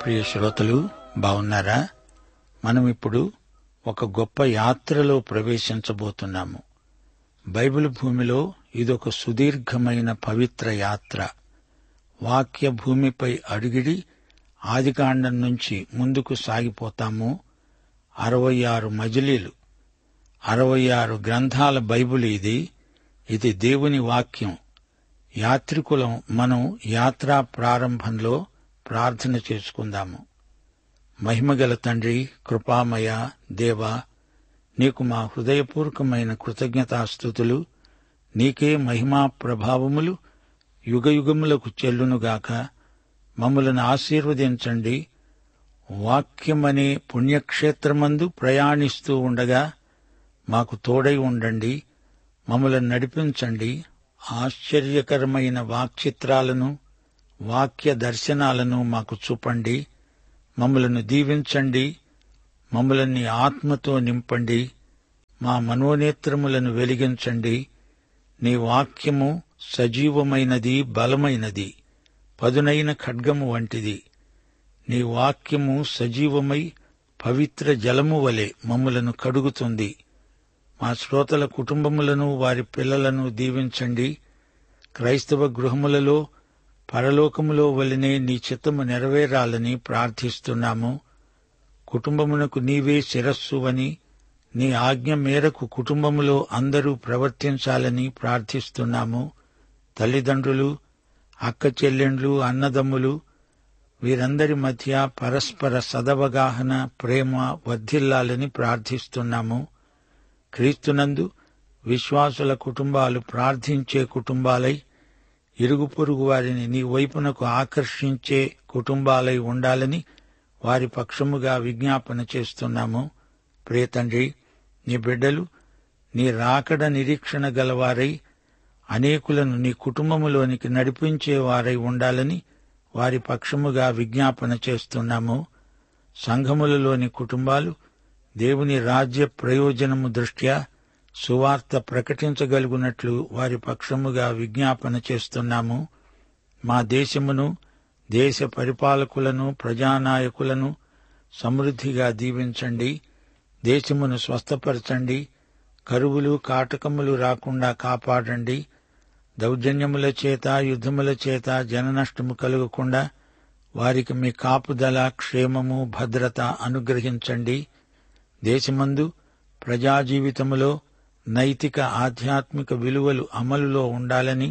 ప్రియ శ్రోతలు బాగున్నారా మనం ఇప్పుడు ఒక గొప్ప యాత్రలో ప్రవేశించబోతున్నాము బైబిల్ భూమిలో ఇదొక సుదీర్ఘమైన పవిత్ర యాత్ర వాక్య భూమిపై అడుగిడి ఆదికాండం నుంచి ముందుకు సాగిపోతాము అరవై ఆరు మజిలీలు అరవై ఆరు గ్రంథాల బైబిల్ ఇది ఇది దేవుని వాక్యం యాత్రికులం మనం యాత్రా ప్రారంభంలో ప్రార్థన చేసుకుందాము మహిమగల తండ్రి కృపామయ దేవా నీకు మా హృదయపూర్వకమైన కృతజ్ఞతాస్థుతులు నీకే మహిమా ప్రభావములు యుగయుగములకు చెల్లునుగాక మమ్మలను ఆశీర్వదించండి వాక్యమనే పుణ్యక్షేత్రమందు ప్రయాణిస్తూ ఉండగా మాకు తోడై ఉండండి మమ్మలను నడిపించండి ఆశ్చర్యకరమైన వాక్చిత్రాలను వాక్య దర్శనాలను మాకు చూపండి మమ్మలను దీవించండి మమ్మల్ని ఆత్మతో నింపండి మా మనోనేత్రములను వెలిగించండి నీ వాక్యము సజీవమైనది బలమైనది పదునైన ఖడ్గము వంటిది నీ వాక్యము సజీవమై పవిత్ర జలము వలె మమ్ములను కడుగుతుంది మా శ్రోతల కుటుంబములను వారి పిల్లలను దీవించండి క్రైస్తవ గృహములలో పరలోకములో వలనే నీ చిత్తము నెరవేరాలని ప్రార్థిస్తున్నాము కుటుంబమునకు నీవే శిరస్సు అని నీ ఆజ్ఞ మేరకు కుటుంబములో అందరూ ప్రవర్తించాలని ప్రార్థిస్తున్నాము తల్లిదండ్రులు అక్క చెల్లెండ్లు అన్నదమ్ములు వీరందరి మధ్య పరస్పర సదవగాహన ప్రేమ వర్ధిల్లాలని ప్రార్థిస్తున్నాము క్రీస్తునందు విశ్వాసుల కుటుంబాలు ప్రార్థించే కుటుంబాలై ఇరుగు పొరుగు వారిని నీ వైపునకు ఆకర్షించే కుటుంబాలై ఉండాలని వారి పక్షముగా విజ్ఞాపన చేస్తున్నాము ప్రియతండ్రి నీ బిడ్డలు నీ రాకడ నిరీక్షణ గలవారై అనేకులను నీ కుటుంబములోనికి నడిపించేవారై ఉండాలని వారి పక్షముగా విజ్ఞాపన చేస్తున్నాము సంఘములలోని కుటుంబాలు దేవుని రాజ్య ప్రయోజనము దృష్ట్యా సువార్త ప్రకటించగలుగునట్లు వారి పక్షముగా విజ్ఞాపన చేస్తున్నాము మా దేశమును దేశ పరిపాలకులను ప్రజానాయకులను సమృద్ధిగా దీవించండి దేశమును స్వస్థపరచండి కరువులు కాటకములు రాకుండా కాపాడండి దౌర్జన్యముల చేత యుద్ధముల చేత జననష్టము కలుగకుండా వారికి మీ కాపుదల క్షేమము భద్రత అనుగ్రహించండి దేశమందు ప్రజాజీవితములో నైతిక ఆధ్యాత్మిక విలువలు అమలులో ఉండాలని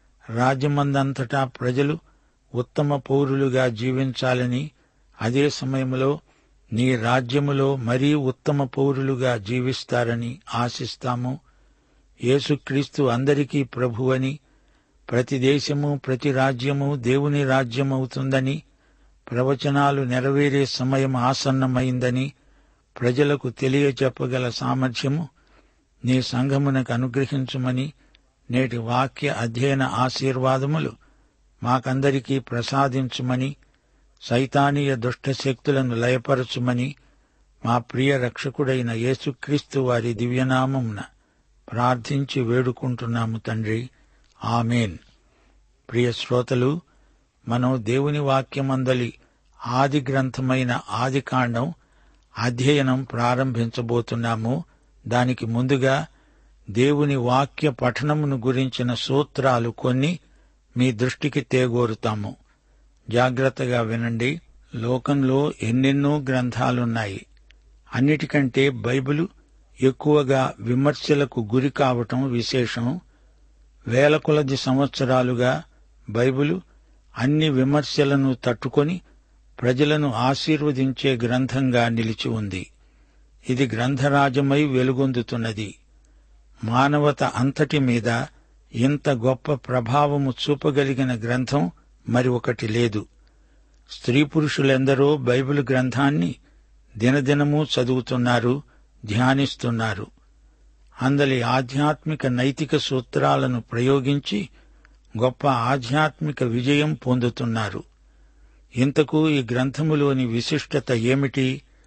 రాజ్యమందంతటా ప్రజలు ఉత్తమ పౌరులుగా జీవించాలని అదే సమయంలో నీ రాజ్యములో మరీ ఉత్తమ పౌరులుగా జీవిస్తారని ఆశిస్తాము యేసుక్రీస్తు అందరికీ ప్రభువని ప్రతి దేశము ప్రతి రాజ్యము దేవుని రాజ్యమవుతుందని ప్రవచనాలు నెరవేరే సమయం ఆసన్నమైందని ప్రజలకు తెలియచెప్పగల సామర్థ్యము నీ సంఘమునకు అనుగ్రహించుమని నేటి వాక్య అధ్యయన ఆశీర్వాదములు మాకందరికీ ప్రసాదించుమని సైతానీయ దుష్టశక్తులను లయపరచుమని మా ప్రియ రక్షకుడైన యేసుక్రీస్తు వారి దివ్యనామమున ప్రార్థించి వేడుకుంటున్నాము తండ్రి ఆమెన్ ప్రియ శ్రోతలు మనం దేవుని వాక్యమందలి ఆది గ్రంథమైన ఆదికాండం అధ్యయనం ప్రారంభించబోతున్నాము దానికి ముందుగా దేవుని వాక్య పఠనమును గురించిన సూత్రాలు కొన్ని మీ దృష్టికి తేగోరుతాము జాగ్రత్తగా వినండి లోకంలో ఎన్నెన్నో గ్రంథాలున్నాయి అన్నిటికంటే బైబిలు ఎక్కువగా విమర్శలకు గురి కావటం విశేషం వేల కొలది సంవత్సరాలుగా బైబిలు అన్ని విమర్శలను తట్టుకొని ప్రజలను ఆశీర్వదించే గ్రంథంగా నిలిచి ఉంది ఇది గ్రంథరాజమై వెలుగొందుతున్నది మానవత అంతటి మీద ఇంత గొప్ప ప్రభావము చూపగలిగిన గ్రంథం మరి ఒకటి లేదు స్త్రీ పురుషులెందరో బైబిల్ గ్రంథాన్ని దినదినము చదువుతున్నారు ధ్యానిస్తున్నారు అందలి ఆధ్యాత్మిక నైతిక సూత్రాలను ప్రయోగించి గొప్ప ఆధ్యాత్మిక విజయం పొందుతున్నారు ఇంతకు ఈ గ్రంథములోని విశిష్టత ఏమిటి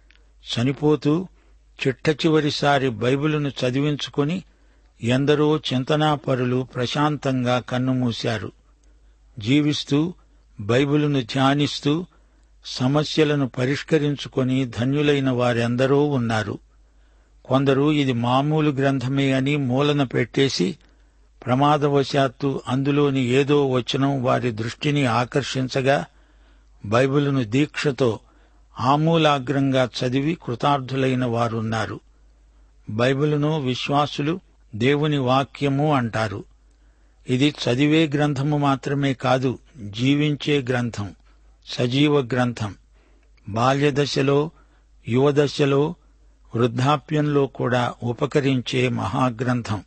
చనిపోతూ చిట్ట చివరిసారి బైబిలును చదివించుకొని ఎందరో చింతనాపరులు ప్రశాంతంగా కన్నుమూశారు జీవిస్తూ బైబిలును ధ్యానిస్తూ సమస్యలను పరిష్కరించుకొని ధన్యులైన వారెందరో ఉన్నారు కొందరు ఇది మామూలు గ్రంథమే అని మూలన పెట్టేసి ప్రమాదవశాత్తు అందులోని ఏదో వచనం వారి దృష్టిని ఆకర్షించగా బైబిలును దీక్షతో ఆమూలాగ్రంగా చదివి కృతార్థులైన వారున్నారు బైబిలును విశ్వాసులు దేవుని వాక్యము అంటారు ఇది చదివే గ్రంథము మాత్రమే కాదు జీవించే గ్రంథం సజీవ గ్రంథం బాల్యదశలో యువదశలో వృద్ధాప్యంలో కూడా ఉపకరించే మహాగ్రంథం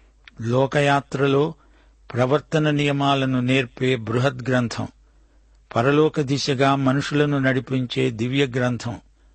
లోకయాత్రలో ప్రవర్తన నియమాలను నేర్పే బృహద్ గ్రంథం పరలోక దిశగా మనుషులను నడిపించే దివ్య గ్రంథం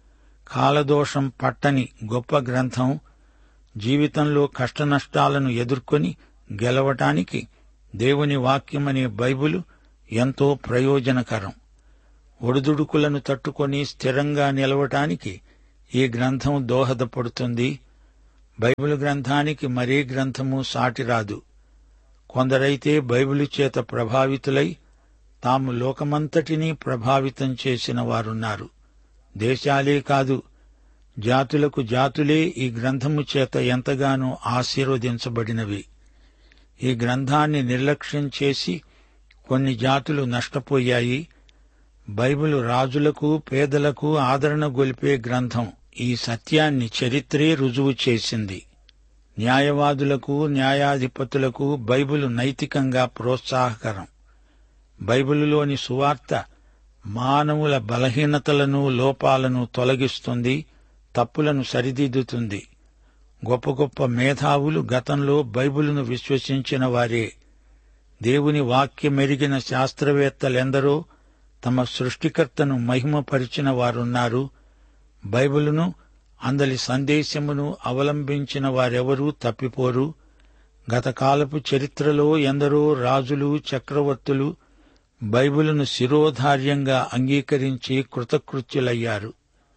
కాలదోషం పట్టని గొప్ప గ్రంథం జీవితంలో కష్టనష్టాలను ఎదుర్కొని గెలవటానికి దేవుని వాక్యమనే బైబిలు ఎంతో ప్రయోజనకరం ఒడిదుడుకులను తట్టుకొని స్థిరంగా నిలవటానికి ఈ గ్రంథం దోహదపడుతుంది బైబిల్ గ్రంథానికి మరే గ్రంథము సాటిరాదు కొందరైతే బైబిలు చేత ప్రభావితులై తాము లోకమంతటినీ ప్రభావితం చేసిన వారున్నారు దేశాలే కాదు జాతులకు జాతులే ఈ గ్రంథము చేత ఎంతగానో ఆశీర్వదించబడినవి ఈ గ్రంథాన్ని నిర్లక్ష్యం చేసి కొన్ని జాతులు నష్టపోయాయి బైబిలు రాజులకు పేదలకు ఆదరణ గొలిపే గ్రంథం ఈ సత్యాన్ని చరిత్రే రుజువు చేసింది న్యాయవాదులకు న్యాయాధిపతులకు బైబిలు నైతికంగా ప్రోత్సాహకరం బైబిలులోని సువార్త మానవుల బలహీనతలను లోపాలను తొలగిస్తుంది తప్పులను సరిదిద్దుతుంది గొప్ప గొప్ప మేధావులు గతంలో బైబిలును విశ్వసించిన వారే దేవుని వాక్యమెరిగిన శాస్త్రవేత్తలెందరో తమ సృష్టికర్తను మహిమపరిచిన వారున్నారు బైబిలును అందలి సందేశమును అవలంబించిన వారెవరూ తప్పిపోరు గతకాలపు చరిత్రలో ఎందరో రాజులు చక్రవర్తులు బైబిలును శిరోధార్యంగా అంగీకరించి కృతకృత్యులయ్యారు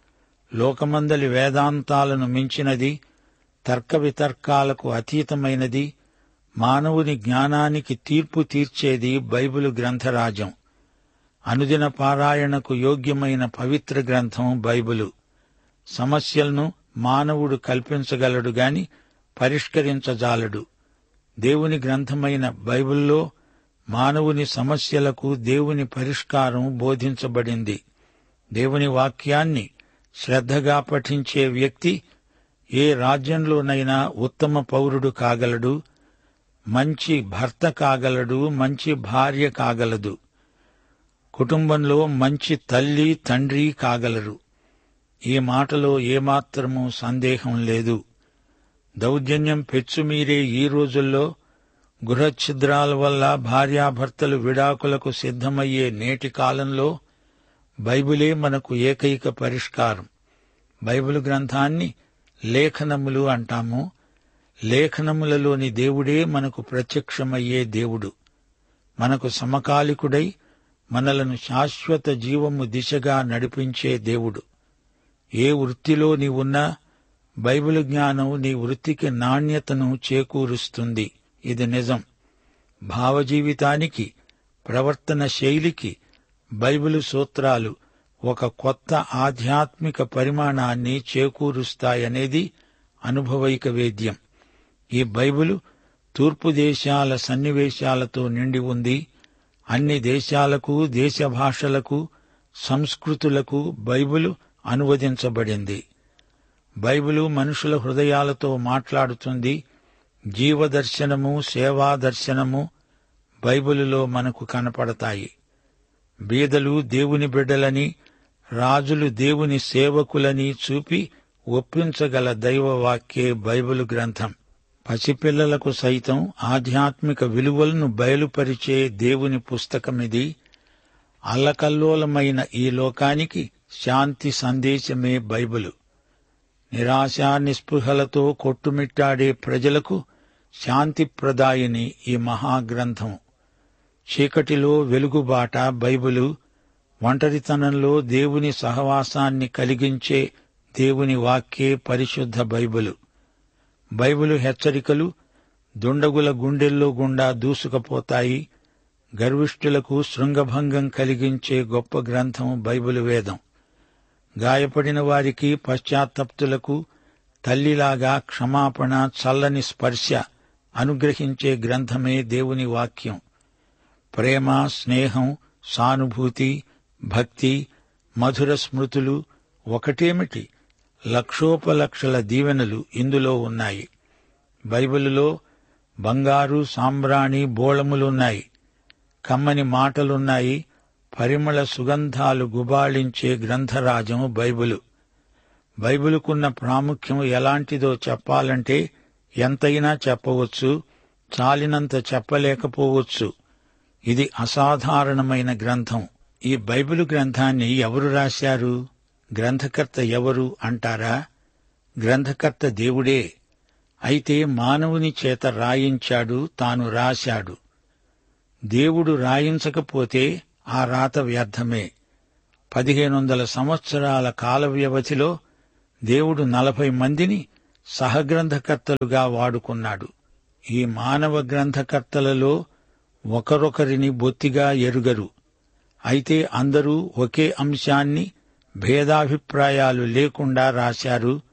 లోకమందలి వేదాంతాలను మించినది తర్క వితర్కాలకు అతీతమైనది మానవుని జ్ఞానానికి తీర్పు తీర్చేది బైబిలు గ్రంథరాజం అనుదిన పారాయణకు యోగ్యమైన పవిత్ర గ్రంథం బైబిలు సమస్యలను మానవుడు కల్పించగలడు గాని పరిష్కరించజాలడు దేవుని గ్రంథమైన బైబిల్లో మానవుని సమస్యలకు దేవుని పరిష్కారం బోధించబడింది దేవుని వాక్యాన్ని శ్రద్ధగా పఠించే వ్యక్తి ఏ రాజ్యంలోనైనా ఉత్తమ పౌరుడు కాగలడు మంచి భర్త కాగలడు మంచి భార్య కాగలదు కుటుంబంలో మంచి తల్లి తండ్రి కాగలరు ఈ మాటలో ఏమాత్రమూ సందేహం లేదు దౌర్జన్యం పెచ్చుమీరే ఈ రోజుల్లో గృహఛిద్రాల వల్ల భార్యాభర్తలు విడాకులకు సిద్ధమయ్యే నేటి కాలంలో బైబిలే మనకు ఏకైక పరిష్కారం బైబిల్ గ్రంథాన్ని లేఖనములు అంటాము లేఖనములలోని దేవుడే మనకు ప్రత్యక్షమయ్యే దేవుడు మనకు సమకాలికుడై మనలను శాశ్వత జీవము దిశగా నడిపించే దేవుడు ఏ వృత్తిలో నీవున్నా బైబిల్ జ్ఞానం నీ వృత్తికి నాణ్యతను చేకూరుస్తుంది ఇది నిజం భావజీవితానికి ప్రవర్తన శైలికి బైబిలు సూత్రాలు ఒక కొత్త ఆధ్యాత్మిక పరిమాణాన్ని చేకూరుస్తాయనేది అనుభవైక వేద్యం ఈ బైబిలు తూర్పు దేశాల సన్నివేశాలతో నిండి ఉంది అన్ని దేశాలకు దేశ భాషలకు సంస్కృతులకు బైబిలు అనువదించబడింది బైబిలు మనుషుల హృదయాలతో మాట్లాడుతుంది జీవదర్శనము సేవా దర్శనము బైబిలులో మనకు కనపడతాయి బీదలు దేవుని బిడ్డలని రాజులు దేవుని సేవకులని చూపి ఒప్పించగల దైవవాక్యే బైబిలు గ్రంథం పసిపిల్లలకు సైతం ఆధ్యాత్మిక విలువలను బయలుపరిచే దేవుని పుస్తకమిది అల్లకల్లోలమైన ఈ లోకానికి శాంతి సందేశమే బైబిలు నిరాశా నిస్పృహలతో కొట్టుమిట్టాడే ప్రజలకు శాంతిప్రదాయిని ఈ మహాగ్రంథం చీకటిలో వెలుగుబాట బైబిలు ఒంటరితనంలో దేవుని సహవాసాన్ని కలిగించే దేవుని వాక్యే పరిశుద్ధ బైబిలు బైబిలు హెచ్చరికలు దుండగుల గుండెల్లో గుండా దూసుకుపోతాయి గర్విష్ఠులకు శృంగభంగం కలిగించే గొప్ప గ్రంథం బైబిల్ వేదం గాయపడిన వారికి పశ్చాత్తప్తులకు తల్లిలాగా క్షమాపణ చల్లని స్పర్శ అనుగ్రహించే గ్రంథమే దేవుని వాక్యం ప్రేమ స్నేహం సానుభూతి భక్తి మధుర స్మృతులు ఒకటేమిటి లక్షోపలక్షల దీవెనలు ఇందులో ఉన్నాయి బైబిలులో బంగారు సాంబ్రాణి బోళములున్నాయి కమ్మని మాటలున్నాయి పరిమళ సుగంధాలు గుబాళించే గ్రంథరాజం బైబిలు బైబిలుకున్న ప్రాముఖ్యం ఎలాంటిదో చెప్పాలంటే ఎంతైనా చెప్పవచ్చు చాలినంత చెప్పలేకపోవచ్చు ఇది అసాధారణమైన గ్రంథం ఈ బైబిలు గ్రంథాన్ని ఎవరు రాశారు గ్రంథకర్త ఎవరు అంటారా గ్రంథకర్త దేవుడే అయితే మానవుని చేత రాయించాడు తాను రాశాడు దేవుడు రాయించకపోతే ఆ రాత వ్యర్థమే పదిహేను వందల సంవత్సరాల కాల వ్యవధిలో దేవుడు నలభై మందిని సహగ్రంథకర్తలుగా వాడుకున్నాడు ఈ మానవ గ్రంథకర్తలలో ఒకరొకరిని బొత్తిగా ఎరుగరు అయితే అందరూ ఒకే అంశాన్ని భేదాభిప్రాయాలు లేకుండా రాశారు